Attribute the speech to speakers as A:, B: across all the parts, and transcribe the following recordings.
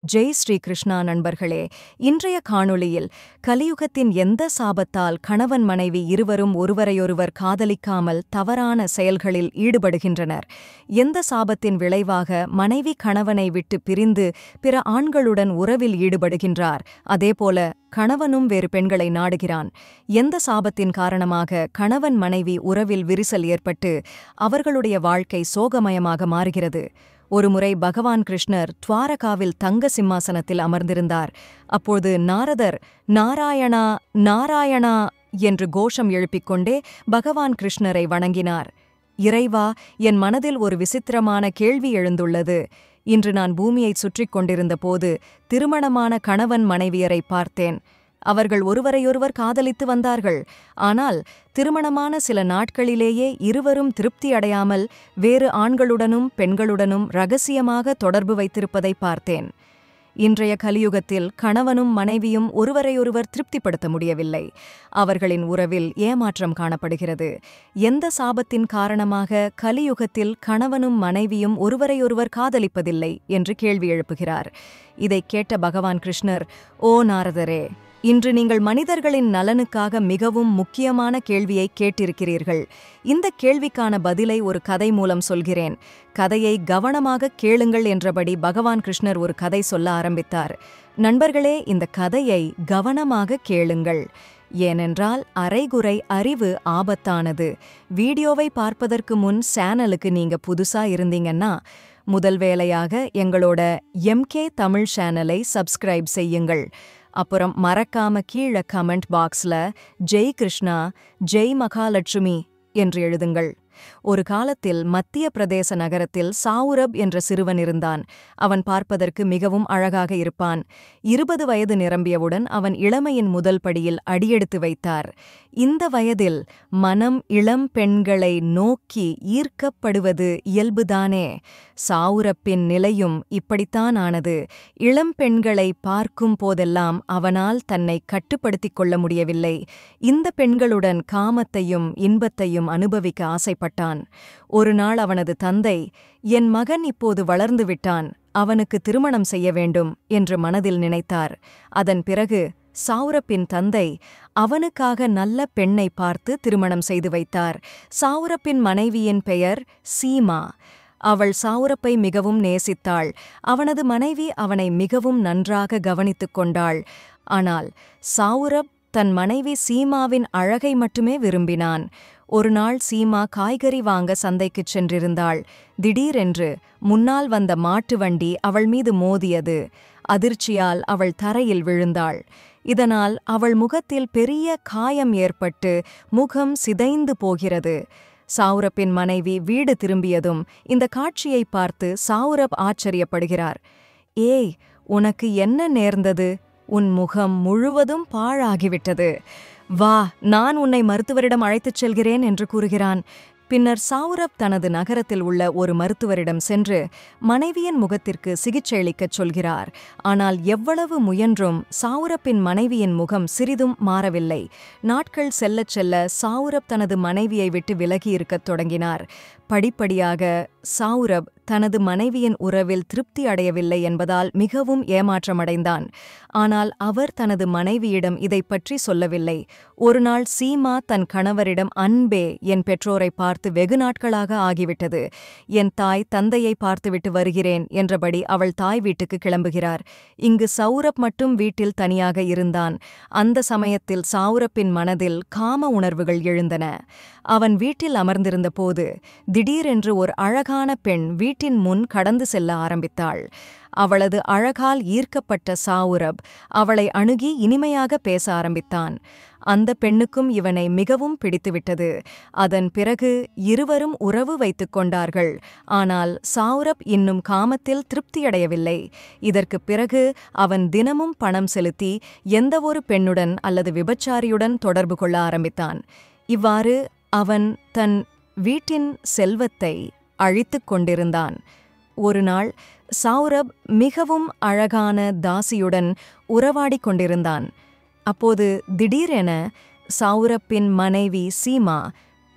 A: ஜெய் ஸ்ரீ கிருஷ்ணா நண்பர்களே இன்றைய காணொளியில் கலியுகத்தின் எந்த சாபத்தால் கணவன் மனைவி இருவரும் ஒருவரையொருவர் காதலிக்காமல் தவறான செயல்களில் ஈடுபடுகின்றனர் எந்த சாபத்தின் விளைவாக மனைவி கணவனை விட்டு பிரிந்து பிற ஆண்களுடன் உறவில் ஈடுபடுகின்றார் அதேபோல கணவனும் வேறு பெண்களை நாடுகிறான் எந்த சாபத்தின் காரணமாக கணவன் மனைவி உறவில் விரிசல் ஏற்பட்டு அவர்களுடைய வாழ்க்கை சோகமயமாக மாறுகிறது ஒருமுறை பகவான் கிருஷ்ணர் துவாரகாவில் தங்க சிம்மாசனத்தில் அமர்ந்திருந்தார் அப்போது நாரதர் நாராயணா நாராயணா என்று கோஷம் எழுப்பிக் கொண்டே பகவான் கிருஷ்ணரை வணங்கினார் இறைவா என் மனதில் ஒரு விசித்திரமான கேள்வி எழுந்துள்ளது இன்று நான் பூமியைச் சுற்றிக் கொண்டிருந்த போது திருமணமான கணவன் மனைவியரை பார்த்தேன் அவர்கள் ஒருவரையொருவர் காதலித்து வந்தார்கள் ஆனால் திருமணமான சில நாட்களிலேயே இருவரும் திருப்தி அடையாமல் வேறு ஆண்களுடனும் பெண்களுடனும் ரகசியமாக தொடர்பு வைத்திருப்பதை பார்த்தேன் இன்றைய கலியுகத்தில் கணவனும் மனைவியும் ஒருவரையொருவர் திருப்திப்படுத்த முடியவில்லை அவர்களின் உறவில் ஏமாற்றம் காணப்படுகிறது எந்த சாபத்தின் காரணமாக கலியுகத்தில் கணவனும் மனைவியும் ஒருவரையொருவர் காதலிப்பதில்லை என்று கேள்வி எழுப்புகிறார் இதைக் கேட்ட பகவான் கிருஷ்ணர் ஓ நாரதரே இன்று நீங்கள் மனிதர்களின் நலனுக்காக மிகவும் முக்கியமான கேள்வியை கேட்டிருக்கிறீர்கள் இந்த கேள்விக்கான பதிலை ஒரு கதை மூலம் சொல்கிறேன் கதையை கவனமாக கேளுங்கள் என்றபடி பகவான் கிருஷ்ணர் ஒரு கதை சொல்ல ஆரம்பித்தார் நண்பர்களே இந்த கதையை கவனமாக கேளுங்கள் ஏனென்றால் அரைகுறை அறிவு ஆபத்தானது வீடியோவை பார்ப்பதற்கு முன் சேனலுக்கு நீங்க புதுசா இருந்தீங்கன்னா முதல் வேலையாக எங்களோட எம்கே தமிழ் சேனலை சப்ஸ்கிரைப் செய்யுங்கள் அப்புறம் மறக்காம கீழே கமெண்ட் பாக்ஸ்ல ஜெய் கிருஷ்ணா ஜெய் மகாலட்சுமி என்று எழுதுங்கள் ஒரு காலத்தில் மத்திய பிரதேச நகரத்தில் சாவுரப் என்ற சிறுவன் இருந்தான் அவன் பார்ப்பதற்கு மிகவும் அழகாக இருப்பான் இருபது வயது நிரம்பியவுடன் அவன் இளமையின் முதல் படியில் அடியெடுத்து வைத்தார் இந்த வயதில் மனம் இளம் பெண்களை நோக்கி ஈர்க்கப்படுவது இயல்புதானே சாவுரப்பின் நிலையும் இப்படித்தான் ஆனது இளம் பெண்களை பார்க்கும் போதெல்லாம் அவனால் தன்னை கட்டுப்படுத்திக் கொள்ள முடியவில்லை இந்த பெண்களுடன் காமத்தையும் இன்பத்தையும் அனுபவிக்க ஆசைப்பட்டான் ஒரு நாள் அவனது தந்தை என் மகன் இப்போது வளர்ந்து விட்டான் அவனுக்கு திருமணம் செய்ய வேண்டும் என்று மனதில் நினைத்தார் அதன் பிறகு சாவுரப்பின் தந்தை அவனுக்காக நல்ல பெண்ணை பார்த்து திருமணம் செய்து வைத்தார் சாவுரப்பின் மனைவியின் பெயர் சீமா அவள் சாவுரப்பை மிகவும் நேசித்தாள் அவனது மனைவி அவனை மிகவும் நன்றாக கவனித்துக் கொண்டாள் ஆனால் சாவுரப் தன் மனைவி சீமாவின் அழகை மட்டுமே விரும்பினான் ஒரு நாள் சீமா காய்கறி வாங்க சந்தைக்குச் சென்றிருந்தாள் திடீரென்று முன்னால் வந்த மாட்டு வண்டி அவள் மீது மோதியது அதிர்ச்சியால் அவள் தரையில் விழுந்தாள் இதனால் அவள் முகத்தில் பெரிய காயம் ஏற்பட்டு முகம் சிதைந்து போகிறது சாவுரப்பின் மனைவி வீடு திரும்பியதும் இந்த காட்சியை பார்த்து சாவுரப் ஆச்சரியப்படுகிறார் ஏய் உனக்கு என்ன நேர்ந்தது உன் முகம் முழுவதும் பாழாகிவிட்டது வா நான் உன்னை மருத்துவரிடம் அழைத்துச் செல்கிறேன் என்று கூறுகிறான் பின்னர் சாவுரப் தனது நகரத்தில் உள்ள ஒரு மருத்துவரிடம் சென்று மனைவியின் முகத்திற்கு சிகிச்சையளிக்கச் சொல்கிறார் ஆனால் எவ்வளவு முயன்றும் சாவுரப்பின் மனைவியின் முகம் சிறிதும் மாறவில்லை நாட்கள் செல்லச் செல்ல சாவுரப் தனது மனைவியை விட்டு விலகி இருக்கத் தொடங்கினார் படிப்படியாக சாவுரப் தனது மனைவியின் உறவில் திருப்தி அடையவில்லை என்பதால் மிகவும் ஏமாற்றமடைந்தான் ஆனால் அவர் தனது மனைவியிடம் இதை பற்றி சொல்லவில்லை ஒருநாள் சீமா தன் கணவரிடம் அன்பே என் பெற்றோரை பார்த்து வெகு நாட்களாக ஆகிவிட்டது என் தாய் தந்தையை பார்த்துவிட்டு வருகிறேன் என்றபடி அவள் தாய் வீட்டுக்கு கிளம்புகிறார் இங்கு சௌரப் மட்டும் வீட்டில் தனியாக இருந்தான் அந்த சமயத்தில் சாவுரப்பின் மனதில் காம உணர்வுகள் எழுந்தன அவன் வீட்டில் அமர்ந்திருந்த போது திடீரென்று ஒரு அழகான பெண் வீட்டின் முன் கடந்து செல்ல ஆரம்பித்தாள் அவளது அழகால் ஈர்க்கப்பட்ட சாவுரப் அவளை அணுகி இனிமையாக பேச ஆரம்பித்தான் அந்த பெண்ணுக்கும் இவனை மிகவும் பிடித்துவிட்டது அதன் பிறகு இருவரும் உறவு வைத்துக் கொண்டார்கள் ஆனால் சாவுரப் இன்னும் காமத்தில் திருப்தியடையவில்லை இதற்குப் பிறகு அவன் தினமும் பணம் செலுத்தி எந்தவொரு பெண்ணுடன் அல்லது விபச்சாரியுடன் தொடர்பு கொள்ள ஆரம்பித்தான் இவ்வாறு அவன் தன் வீட்டின் செல்வத்தை அழித்துக் கொண்டிருந்தான் ஒரு நாள் சௌரப் மிகவும் அழகான தாசியுடன் உறவாடிக் கொண்டிருந்தான் அப்போது திடீரென சௌரப்பின் மனைவி சீமா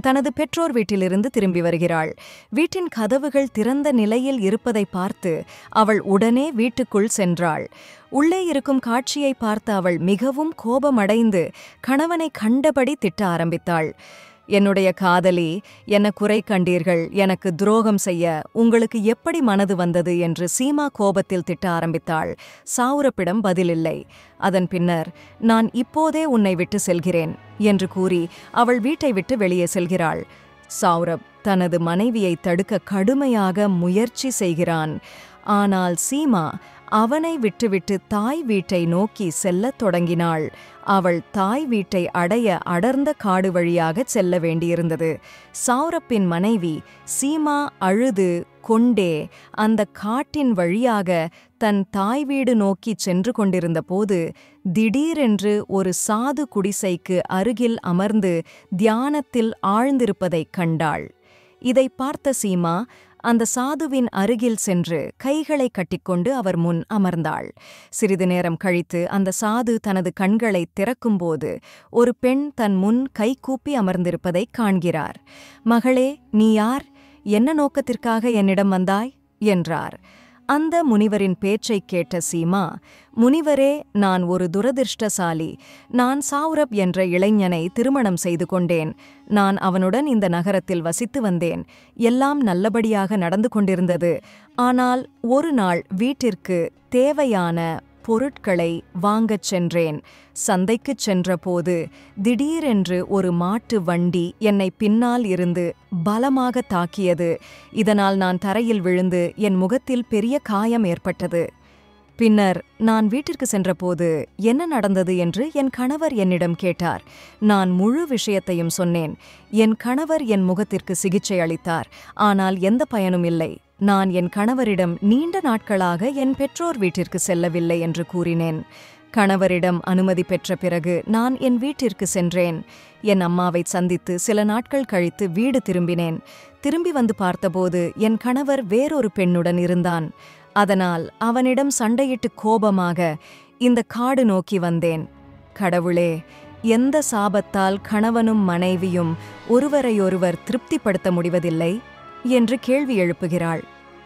A: தனது பெற்றோர் வீட்டிலிருந்து திரும்பி வருகிறாள் வீட்டின் கதவுகள் திறந்த நிலையில் இருப்பதை பார்த்து அவள் உடனே வீட்டுக்குள் சென்றாள் உள்ளே இருக்கும் காட்சியை பார்த்த அவள் மிகவும் கோபமடைந்து கணவனை கண்டபடி திட்ட ஆரம்பித்தாள் என்னுடைய காதலி என்ன குறை கண்டீர்கள் எனக்கு துரோகம் செய்ய உங்களுக்கு எப்படி மனது வந்தது என்று சீமா கோபத்தில் திட்ட ஆரம்பித்தாள் சாவுரப்பிடம் பதிலில்லை அதன் பின்னர் நான் இப்போதே உன்னை விட்டு செல்கிறேன் என்று கூறி அவள் வீட்டை விட்டு வெளியே செல்கிறாள் சௌரப் தனது மனைவியை தடுக்க கடுமையாக முயற்சி செய்கிறான் ஆனால் சீமா அவனை விட்டுவிட்டு தாய் வீட்டை நோக்கி செல்லத் தொடங்கினாள் அவள் தாய் வீட்டை அடைய அடர்ந்த காடு வழியாகச் செல்ல வேண்டியிருந்தது சௌரப்பின் மனைவி சீமா அழுது கொண்டே அந்த காட்டின் வழியாக தன் தாய் வீடு நோக்கிச் சென்று கொண்டிருந்த போது திடீரென்று ஒரு சாது குடிசைக்கு அருகில் அமர்ந்து தியானத்தில் ஆழ்ந்திருப்பதைக் கண்டாள் இதை பார்த்த சீமா அந்த சாதுவின் அருகில் சென்று கைகளை கட்டிக்கொண்டு அவர் முன் அமர்ந்தாள் சிறிது நேரம் கழித்து அந்த சாது தனது கண்களை திறக்கும்போது ஒரு பெண் தன் முன் கைகூப்பி அமர்ந்திருப்பதைக் காண்கிறார் மகளே நீ யார் என்ன நோக்கத்திற்காக என்னிடம் வந்தாய் என்றார் அந்த முனிவரின் பேச்சைக் கேட்ட சீமா முனிவரே நான் ஒரு துரதிர்ஷ்டசாலி நான் சாவுரப் என்ற இளைஞனை திருமணம் செய்து கொண்டேன் நான் அவனுடன் இந்த நகரத்தில் வசித்து வந்தேன் எல்லாம் நல்லபடியாக நடந்து கொண்டிருந்தது ஆனால் ஒரு நாள் வீட்டிற்கு தேவையான பொருட்களை வாங்கச் சென்றேன் சந்தைக்குச் சென்றபோது திடீரென்று ஒரு மாட்டு வண்டி என்னை பின்னால் இருந்து பலமாக தாக்கியது இதனால் நான் தரையில் விழுந்து என் முகத்தில் பெரிய காயம் ஏற்பட்டது பின்னர் நான் வீட்டிற்கு சென்றபோது என்ன நடந்தது என்று என் கணவர் என்னிடம் கேட்டார் நான் முழு விஷயத்தையும் சொன்னேன் என் கணவர் என் முகத்திற்கு சிகிச்சை அளித்தார் ஆனால் எந்த பயனும் இல்லை நான் என் கணவரிடம் நீண்ட நாட்களாக என் பெற்றோர் வீட்டிற்கு செல்லவில்லை என்று கூறினேன் கணவரிடம் அனுமதி பெற்ற பிறகு நான் என் வீட்டிற்கு சென்றேன் என் அம்மாவை சந்தித்து சில நாட்கள் கழித்து வீடு திரும்பினேன் திரும்பி வந்து பார்த்தபோது என் கணவர் வேறொரு பெண்ணுடன் இருந்தான் அதனால் அவனிடம் சண்டையிட்டு கோபமாக இந்த காடு நோக்கி வந்தேன் கடவுளே எந்த சாபத்தால் கணவனும் மனைவியும் ஒருவரையொருவர் திருப்திப்படுத்த முடிவதில்லை என்று கேள்வி எழுப்புகிறாள்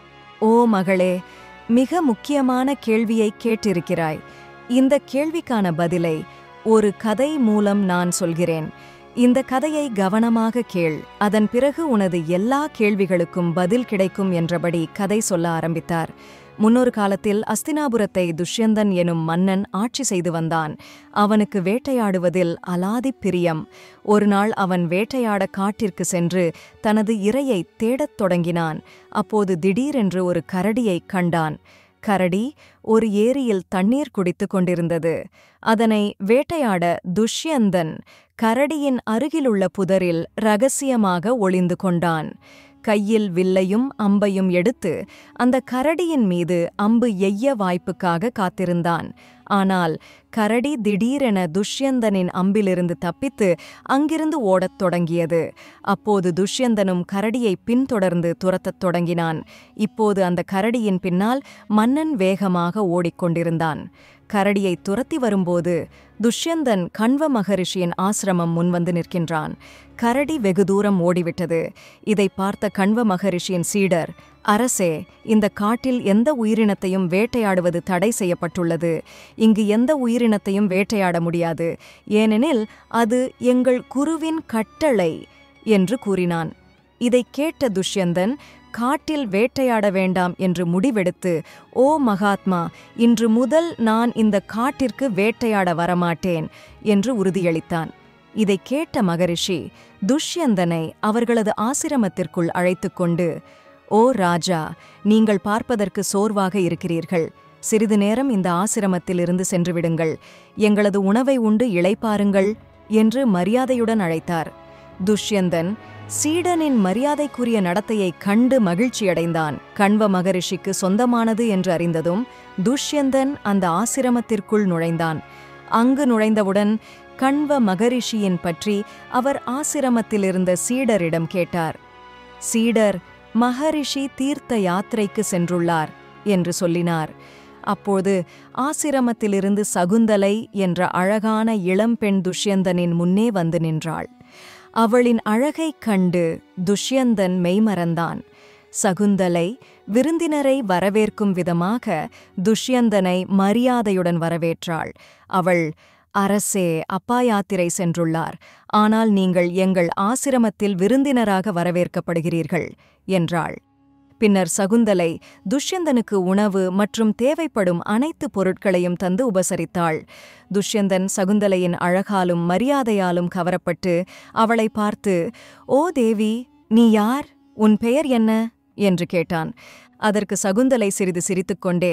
A: ஓ மகளே மிக முக்கியமான கேள்வியை கேட்டிருக்கிறாய் இந்த கேள்விக்கான பதிலை ஒரு கதை மூலம் நான் சொல்கிறேன் இந்த கதையை கவனமாக கேள் அதன் பிறகு உனது எல்லா கேள்விகளுக்கும் பதில் கிடைக்கும் என்றபடி கதை சொல்ல ஆரம்பித்தார் முன்னொரு காலத்தில் அஸ்தினாபுரத்தை துஷ்யந்தன் எனும் மன்னன் ஆட்சி செய்து வந்தான் அவனுக்கு வேட்டையாடுவதில் அலாதி பிரியம் ஒரு நாள் அவன் வேட்டையாட காட்டிற்கு சென்று தனது இரையை தேடத் தொடங்கினான் அப்போது திடீரென்று ஒரு கரடியைக் கண்டான் கரடி ஒரு ஏரியில் தண்ணீர் குடித்துக் கொண்டிருந்தது அதனை வேட்டையாட துஷ்யந்தன் கரடியின் அருகிலுள்ள புதரில் ரகசியமாக ஒளிந்து கொண்டான் கையில் வில்லையும் அம்பையும் எடுத்து அந்த கரடியின் மீது அம்பு எய்ய வாய்ப்புக்காக காத்திருந்தான் ஆனால் கரடி திடீரென துஷ்யந்தனின் அம்பிலிருந்து தப்பித்து அங்கிருந்து ஓடத் தொடங்கியது அப்போது துஷ்யந்தனும் கரடியை பின்தொடர்ந்து துரத்தத் தொடங்கினான் இப்போது அந்த கரடியின் பின்னால் மன்னன் வேகமாக ஓடிக்கொண்டிருந்தான் கரடியை துரத்தி வரும்போது துஷ்யந்தன் கண்வ மகரிஷியின் ஆசிரமம் முன்வந்து நிற்கின்றான் கரடி வெகு தூரம் ஓடிவிட்டது இதை பார்த்த கண்வ மகரிஷியின் சீடர் அரசே இந்த காட்டில் எந்த உயிரினத்தையும் வேட்டையாடுவது தடை செய்யப்பட்டுள்ளது இங்கு எந்த உயிரினத்தையும் வேட்டையாட முடியாது ஏனெனில் அது எங்கள் குருவின் கட்டளை என்று கூறினான் இதைக் கேட்ட துஷ்யந்தன் காட்டில் வேட்டையாட வேண்டாம் என்று முடிவெடுத்து ஓ மகாத்மா இன்று முதல் நான் இந்த காட்டிற்கு வேட்டையாட வரமாட்டேன் என்று உறுதியளித்தான் இதைக் கேட்ட மகரிஷி துஷ்யந்தனை அவர்களது ஆசிரமத்திற்குள் அழைத்துக் கொண்டு ஓ ராஜா நீங்கள் பார்ப்பதற்கு சோர்வாக இருக்கிறீர்கள் சிறிது நேரம் இந்த ஆசிரமத்தில் இருந்து சென்று விடுங்கள் எங்களது உணவை உண்டு இளைப்பாருங்கள் என்று மரியாதையுடன் அழைத்தார் துஷ்யந்தன் சீடனின் மரியாதைக்குரிய நடத்தையைக் கண்டு மகிழ்ச்சியடைந்தான் கண்வ மகரிஷிக்கு சொந்தமானது என்று அறிந்ததும் துஷ்யந்தன் அந்த ஆசிரமத்திற்குள் நுழைந்தான் அங்கு நுழைந்தவுடன் கண்வ மகரிஷியின் பற்றி அவர் ஆசிரமத்திலிருந்த சீடரிடம் கேட்டார் சீடர் மகரிஷி தீர்த்த யாத்திரைக்கு சென்றுள்ளார் என்று சொல்லினார் அப்போது ஆசிரமத்திலிருந்து சகுந்தலை என்ற அழகான இளம்பெண் துஷ்யந்தனின் முன்னே வந்து நின்றாள் அவளின் அழகைக் கண்டு துஷ்யந்தன் மெய்மறந்தான் சகுந்தலை விருந்தினரை வரவேற்கும் விதமாக துஷ்யந்தனை மரியாதையுடன் வரவேற்றாள் அவள் அரசே அப்பா யாத்திரை சென்றுள்ளார் ஆனால் நீங்கள் எங்கள் ஆசிரமத்தில் விருந்தினராக வரவேற்கப்படுகிறீர்கள் என்றாள் பின்னர் சகுந்தலை துஷ்யந்தனுக்கு உணவு மற்றும் தேவைப்படும் அனைத்து பொருட்களையும் தந்து உபசரித்தாள் துஷ்யந்தன் சகுந்தலையின் அழகாலும் மரியாதையாலும் கவரப்பட்டு அவளை பார்த்து ஓ தேவி நீ யார் உன் பெயர் என்ன என்று கேட்டான் அதற்கு சகுந்தலை சிறிது சிரித்துக்கொண்டே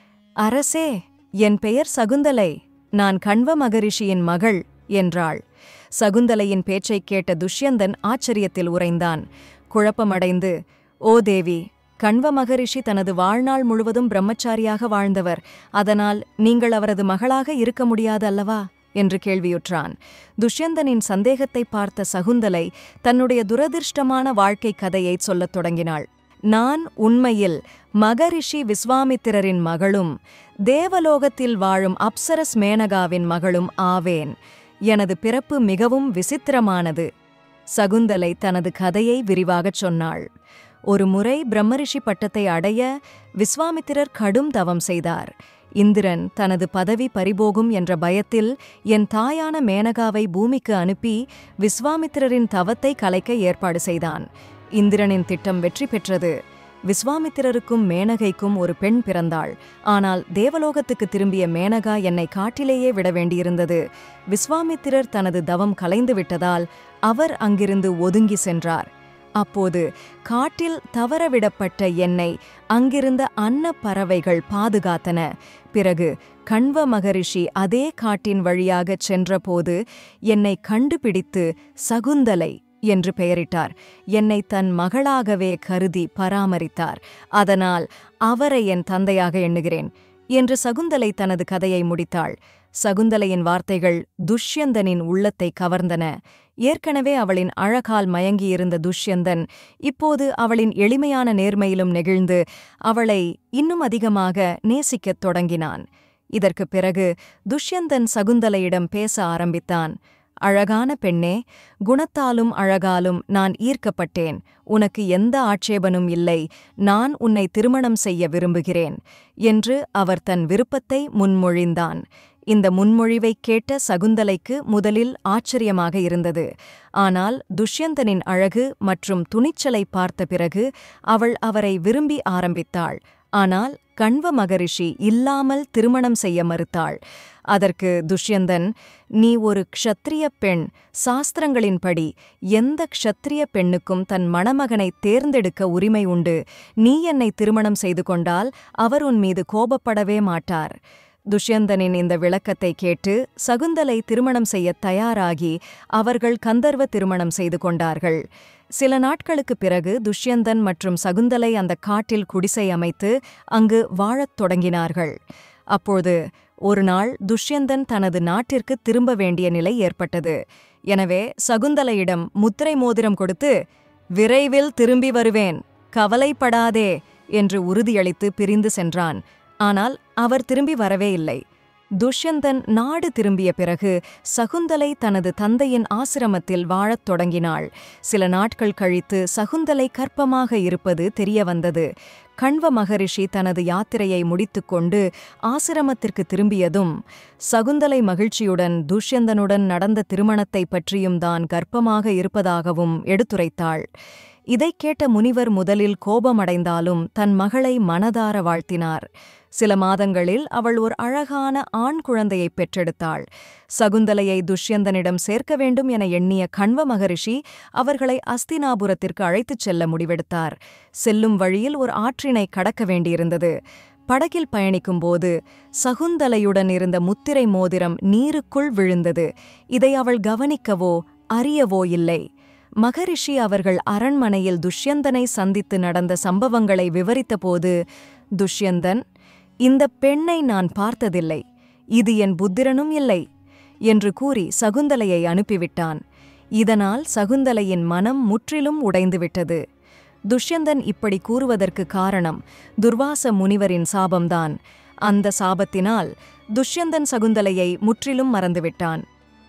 A: அரசே என் பெயர் சகுந்தலை நான் கண்வ மகரிஷியின் மகள் என்றாள் சகுந்தலையின் பேச்சைக் கேட்ட துஷ்யந்தன் ஆச்சரியத்தில் உறைந்தான் குழப்பமடைந்து ஓ தேவி கண்வ மகரிஷி தனது வாழ்நாள் முழுவதும் பிரம்மச்சாரியாக வாழ்ந்தவர் அதனால் நீங்கள் அவரது மகளாக இருக்க முடியாது அல்லவா என்று கேள்வியுற்றான் துஷ்யந்தனின் சந்தேகத்தை பார்த்த சகுந்தலை தன்னுடைய துரதிர்ஷ்டமான வாழ்க்கை கதையை சொல்லத் தொடங்கினாள் நான் உண்மையில் மகரிஷி விஸ்வாமித்திரரின் மகளும் தேவலோகத்தில் வாழும் அப்சரஸ் மேனகாவின் மகளும் ஆவேன் எனது பிறப்பு மிகவும் விசித்திரமானது சகுந்தலை தனது கதையை விரிவாகச் சொன்னாள் ஒரு முறை பிரம்மரிஷி பட்டத்தை அடைய விஸ்வாமித்திரர் கடும் தவம் செய்தார் இந்திரன் தனது பதவி பறிபோகும் என்ற பயத்தில் என் தாயான மேனகாவை பூமிக்கு அனுப்பி விஸ்வாமித்திரரின் தவத்தை கலைக்க ஏற்பாடு செய்தான் இந்திரனின் திட்டம் வெற்றி பெற்றது விஸ்வாமித்திரருக்கும் மேனகைக்கும் ஒரு பெண் பிறந்தாள் ஆனால் தேவலோகத்துக்கு திரும்பிய மேனகா என்னை காட்டிலேயே விட வேண்டியிருந்தது விஸ்வாமித்திரர் தனது தவம் கலைந்து விட்டதால் அவர் அங்கிருந்து ஒதுங்கி சென்றார் அப்போது காட்டில் தவறவிடப்பட்ட என்னை அங்கிருந்த அன்ன பறவைகள் பாதுகாத்தன பிறகு கண்வ மகரிஷி அதே காட்டின் வழியாகச் சென்றபோது என்னை கண்டுபிடித்து சகுந்தலை என்று பெயரிட்டார் என்னை தன் மகளாகவே கருதி பராமரித்தார் அதனால் அவரை என் தந்தையாக எண்ணுகிறேன் என்று சகுந்தலை தனது கதையை முடித்தாள் சகுந்தலையின் வார்த்தைகள் துஷ்யந்தனின் உள்ளத்தை கவர்ந்தன ஏற்கனவே அவளின் அழகால் மயங்கியிருந்த துஷ்யந்தன் இப்போது அவளின் எளிமையான நேர்மையிலும் நெகிழ்ந்து அவளை இன்னும் அதிகமாக நேசிக்கத் தொடங்கினான் இதற்குப் பிறகு துஷ்யந்தன் சகுந்தலையிடம் பேச ஆரம்பித்தான் அழகான பெண்ணே குணத்தாலும் அழகாலும் நான் ஈர்க்கப்பட்டேன் உனக்கு எந்த ஆட்சேபனும் இல்லை நான் உன்னை திருமணம் செய்ய விரும்புகிறேன் என்று அவர் தன் விருப்பத்தை முன்மொழிந்தான் இந்த முன்மொழிவைக் கேட்ட சகுந்தலைக்கு முதலில் ஆச்சரியமாக இருந்தது ஆனால் துஷ்யந்தனின் அழகு மற்றும் துணிச்சலை பார்த்த பிறகு அவள் அவரை விரும்பி ஆரம்பித்தாள் ஆனால் கண்வ மகரிஷி இல்லாமல் திருமணம் செய்ய மறுத்தாள் அதற்கு துஷ்யந்தன் நீ ஒரு க்ஷத்திரிய பெண் சாஸ்திரங்களின்படி எந்த க்ஷத்திரிய பெண்ணுக்கும் தன் மணமகனை தேர்ந்தெடுக்க உரிமை உண்டு நீ என்னை திருமணம் செய்து கொண்டால் அவர் உன் மீது கோபப்படவே மாட்டார் துஷ்யந்தனின் இந்த விளக்கத்தை கேட்டு சகுந்தலை திருமணம் செய்யத் தயாராகி அவர்கள் கந்தர்வ திருமணம் செய்து கொண்டார்கள் சில நாட்களுக்குப் பிறகு துஷ்யந்தன் மற்றும் சகுந்தலை அந்த காட்டில் குடிசை அமைத்து அங்கு வாழத் தொடங்கினார்கள் அப்போது ஒரு நாள் துஷ்யந்தன் தனது நாட்டிற்கு திரும்ப வேண்டிய நிலை ஏற்பட்டது எனவே சகுந்தலையிடம் முத்திரை மோதிரம் கொடுத்து விரைவில் திரும்பி வருவேன் கவலைப்படாதே என்று உறுதியளித்து பிரிந்து சென்றான் ஆனால் அவர் திரும்பி வரவே இல்லை துஷ்யந்தன் நாடு திரும்பிய பிறகு சகுந்தலை தனது தந்தையின் ஆசிரமத்தில் வாழத் தொடங்கினாள் சில நாட்கள் கழித்து சகுந்தலை கற்பமாக இருப்பது தெரியவந்தது கண்வ மகரிஷி தனது யாத்திரையை முடித்துக்கொண்டு ஆசிரமத்திற்கு திரும்பியதும் சகுந்தலை மகிழ்ச்சியுடன் துஷ்யந்தனுடன் நடந்த திருமணத்தைப் பற்றியும் தான் கர்ப்பமாக இருப்பதாகவும் எடுத்துரைத்தாள் இதைக் கேட்ட முனிவர் முதலில் கோபமடைந்தாலும் தன் மகளை மனதார வாழ்த்தினார் சில மாதங்களில் அவள் ஒரு அழகான ஆண் குழந்தையைப் பெற்றெடுத்தாள் சகுந்தலையை துஷ்யந்தனிடம் சேர்க்க வேண்டும் என எண்ணிய கண்வ மகரிஷி அவர்களை அஸ்தினாபுரத்திற்கு அழைத்துச் செல்ல முடிவெடுத்தார் செல்லும் வழியில் ஒரு ஆற்றினை கடக்க வேண்டியிருந்தது படகில் பயணிக்கும்போது சகுந்தலையுடன் இருந்த முத்திரை மோதிரம் நீருக்குள் விழுந்தது இதை அவள் கவனிக்கவோ அறியவோ இல்லை மகரிஷி அவர்கள் அரண்மனையில் துஷ்யந்தனை சந்தித்து நடந்த சம்பவங்களை விவரித்தபோது துஷ்யந்தன் இந்த பெண்ணை நான் பார்த்ததில்லை இது என் புத்திரனும் இல்லை என்று கூறி சகுந்தலையை அனுப்பிவிட்டான் இதனால் சகுந்தலையின் மனம் முற்றிலும் உடைந்துவிட்டது துஷ்யந்தன் இப்படி கூறுவதற்கு காரணம் துர்வாச முனிவரின் சாபம்தான் அந்த சாபத்தினால் துஷ்யந்தன் சகுந்தலையை முற்றிலும் மறந்துவிட்டான்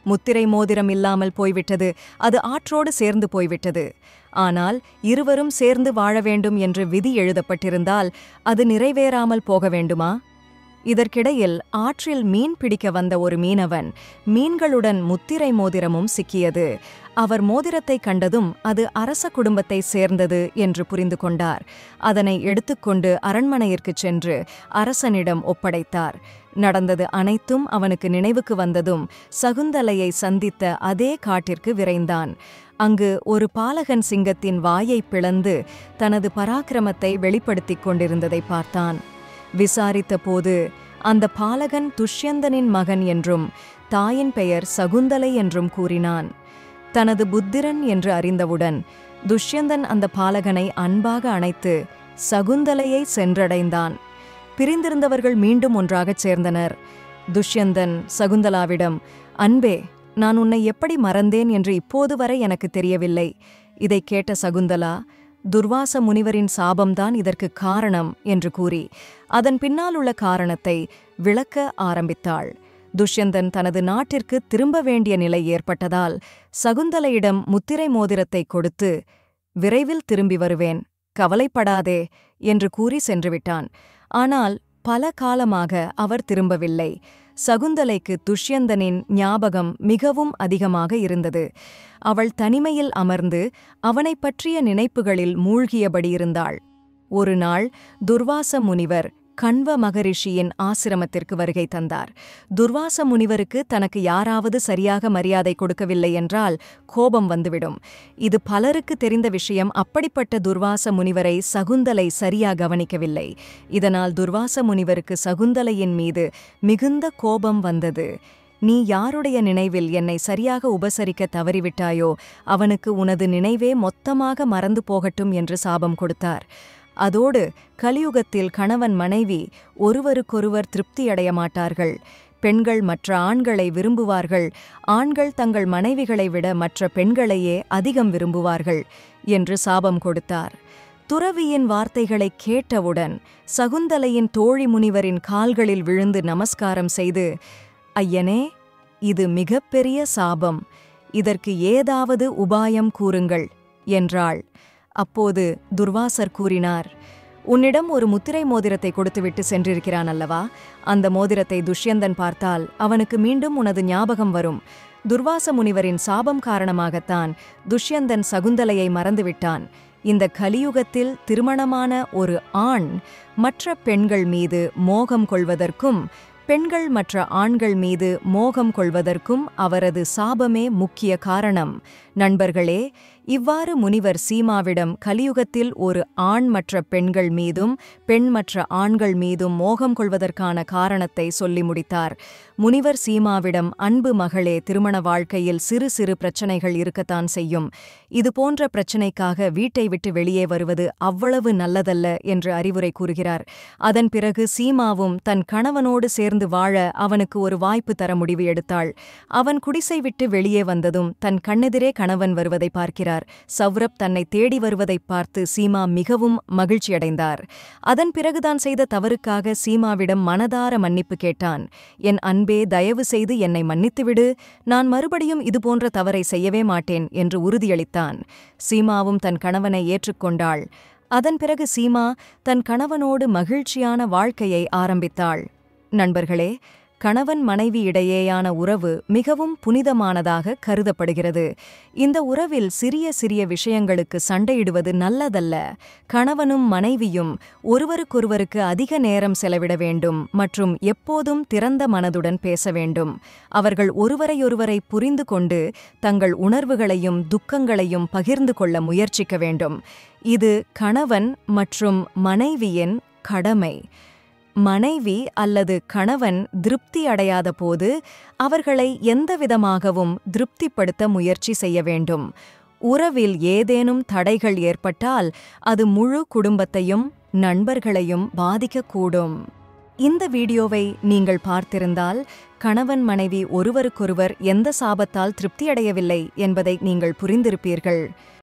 A: முத்திரை மோதிரம் இல்லாமல் போய்விட்டது அது ஆற்றோடு சேர்ந்து போய்விட்டது ஆனால் இருவரும் சேர்ந்து வாழ வேண்டும் என்று விதி எழுதப்பட்டிருந்தால் அது நிறைவேறாமல் போக வேண்டுமா இதற்கிடையில் ஆற்றில் மீன் பிடிக்க வந்த ஒரு மீனவன் மீன்களுடன் முத்திரை மோதிரமும் சிக்கியது அவர் மோதிரத்தை கண்டதும் அது அரச குடும்பத்தை சேர்ந்தது என்று புரிந்து கொண்டார் அதனை எடுத்துக்கொண்டு அரண்மனையிற்குச் சென்று அரசனிடம் ஒப்படைத்தார் நடந்தது அனைத்தும் அவனுக்கு நினைவுக்கு வந்ததும் சகுந்தலையை சந்தித்த அதே காட்டிற்கு விரைந்தான் அங்கு ஒரு பாலகன் சிங்கத்தின் வாயை பிளந்து தனது பராக்கிரமத்தை வெளிப்படுத்திக் கொண்டிருந்ததை பார்த்தான் விசாரித்த போது அந்த பாலகன் துஷ்யந்தனின் மகன் என்றும் தாயின் பெயர் சகுந்தலை என்றும் கூறினான் தனது புத்திரன் என்று அறிந்தவுடன் துஷ்யந்தன் அந்த பாலகனை அன்பாக அணைத்து சகுந்தலையை சென்றடைந்தான் பிரிந்திருந்தவர்கள் மீண்டும் ஒன்றாகச் சேர்ந்தனர் துஷ்யந்தன் சகுந்தலாவிடம் அன்பே நான் உன்னை எப்படி மறந்தேன் என்று இப்போது வரை எனக்கு தெரியவில்லை இதைக் கேட்ட சகுந்தலா துர்வாச முனிவரின் சாபம்தான் இதற்கு காரணம் என்று கூறி அதன் பின்னால் உள்ள காரணத்தை விளக்க ஆரம்பித்தாள் துஷ்யந்தன் தனது நாட்டிற்கு திரும்ப வேண்டிய நிலை ஏற்பட்டதால் சகுந்தலையிடம் முத்திரை மோதிரத்தை கொடுத்து விரைவில் திரும்பி வருவேன் கவலைப்படாதே என்று கூறி சென்றுவிட்டான் ஆனால் பல காலமாக அவர் திரும்பவில்லை சகுந்தலைக்கு துஷ்யந்தனின் ஞாபகம் மிகவும் அதிகமாக இருந்தது அவள் தனிமையில் அமர்ந்து அவனைப் பற்றிய நினைப்புகளில் மூழ்கியபடி இருந்தாள் ஒரு நாள் துர்வாச முனிவர் கண்வ மகரிஷியின் ஆசிரமத்திற்கு வருகை தந்தார் துர்வாச முனிவருக்கு தனக்கு யாராவது சரியாக மரியாதை கொடுக்கவில்லை என்றால் கோபம் வந்துவிடும் இது பலருக்கு தெரிந்த விஷயம் அப்படிப்பட்ட துர்வாச முனிவரை சகுந்தலை சரியா கவனிக்கவில்லை இதனால் துர்வாச முனிவருக்கு சகுந்தலையின் மீது மிகுந்த கோபம் வந்தது நீ யாருடைய நினைவில் என்னை சரியாக உபசரிக்க தவறிவிட்டாயோ அவனுக்கு உனது நினைவே மொத்தமாக மறந்து போகட்டும் என்று சாபம் கொடுத்தார் அதோடு கலியுகத்தில் கணவன் மனைவி ஒருவருக்கொருவர் திருப்தியடைய மாட்டார்கள் பெண்கள் மற்ற ஆண்களை விரும்புவார்கள் ஆண்கள் தங்கள் மனைவிகளை விட மற்ற பெண்களையே அதிகம் விரும்புவார்கள் என்று சாபம் கொடுத்தார் துறவியின் வார்த்தைகளைக் கேட்டவுடன் சகுந்தலையின் தோழி முனிவரின் கால்களில் விழுந்து நமஸ்காரம் செய்து ஐயனே இது மிகப்பெரிய சாபம் இதற்கு ஏதாவது உபாயம் கூறுங்கள் என்றாள் அப்போது துர்வாசர் கூறினார் உன்னிடம் ஒரு முத்திரை மோதிரத்தை கொடுத்துவிட்டு சென்றிருக்கிறான் அல்லவா அந்த மோதிரத்தை துஷ்யந்தன் பார்த்தால் அவனுக்கு மீண்டும் உனது ஞாபகம் வரும் துர்வாச முனிவரின் சாபம் காரணமாகத்தான் துஷ்யந்தன் சகுந்தலையை மறந்துவிட்டான் இந்த கலியுகத்தில் திருமணமான ஒரு ஆண் மற்ற பெண்கள் மீது மோகம் கொள்வதற்கும் பெண்கள் மற்ற ஆண்கள் மீது மோகம் கொள்வதற்கும் அவரது சாபமே முக்கிய காரணம் நண்பர்களே இவ்வாறு முனிவர் சீமாவிடம் கலியுகத்தில் ஒரு ஆண் மற்ற பெண்கள் மீதும் பெண் மற்ற ஆண்கள் மீதும் மோகம் கொள்வதற்கான காரணத்தை சொல்லி முடித்தார் முனிவர் சீமாவிடம் அன்பு மகளே திருமண வாழ்க்கையில் சிறு சிறு பிரச்சனைகள் இருக்கத்தான் செய்யும் இதுபோன்ற பிரச்சனைக்காக வீட்டை விட்டு வெளியே வருவது அவ்வளவு நல்லதல்ல என்று அறிவுரை கூறுகிறார் அதன் பிறகு சீமாவும் தன் கணவனோடு சேர்ந்து வாழ அவனுக்கு ஒரு வாய்ப்பு தர முடிவு எடுத்தாள் அவன் குடிசை விட்டு வெளியே வந்ததும் தன் கண்ணெதிரே கணவன் வருவதை பார்க்கிறார் சௌரப் தன்னை தேடி வருவதைப் பார்த்து சீமா மிகவும் மகிழ்ச்சியடைந்தார் அதன் பிறகுதான் செய்த தவறுக்காக சீமாவிடம் மனதார மன்னிப்பு கேட்டான் என் அன்பே தயவு செய்து என்னை மன்னித்துவிடு நான் மறுபடியும் இதுபோன்ற தவறை செய்யவே மாட்டேன் என்று உறுதியளித்தான் சீமாவும் தன் கணவனை ஏற்றுக்கொண்டாள் அதன் பிறகு சீமா தன் கணவனோடு மகிழ்ச்சியான வாழ்க்கையை ஆரம்பித்தாள் நண்பர்களே கணவன் மனைவி இடையேயான உறவு மிகவும் புனிதமானதாக கருதப்படுகிறது இந்த உறவில் சிறிய சிறிய விஷயங்களுக்கு சண்டையிடுவது நல்லதல்ல கணவனும் மனைவியும் ஒருவருக்கொருவருக்கு அதிக நேரம் செலவிட வேண்டும் மற்றும் எப்போதும் திறந்த மனதுடன் பேச வேண்டும் அவர்கள் ஒருவரையொருவரை புரிந்து கொண்டு தங்கள் உணர்வுகளையும் துக்கங்களையும் பகிர்ந்து கொள்ள முயற்சிக்க வேண்டும் இது கணவன் மற்றும் மனைவியின் கடமை மனைவி அல்லது கணவன் திருப்தி அடையாத போது அவர்களை எந்தவிதமாகவும் திருப்திப்படுத்த முயற்சி செய்ய வேண்டும் உறவில் ஏதேனும் தடைகள் ஏற்பட்டால் அது முழு குடும்பத்தையும் நண்பர்களையும் பாதிக்கக்கூடும் இந்த வீடியோவை நீங்கள் பார்த்திருந்தால் கணவன் மனைவி ஒருவருக்கொருவர் எந்த சாபத்தால் திருப்தியடையவில்லை என்பதை நீங்கள் புரிந்திருப்பீர்கள்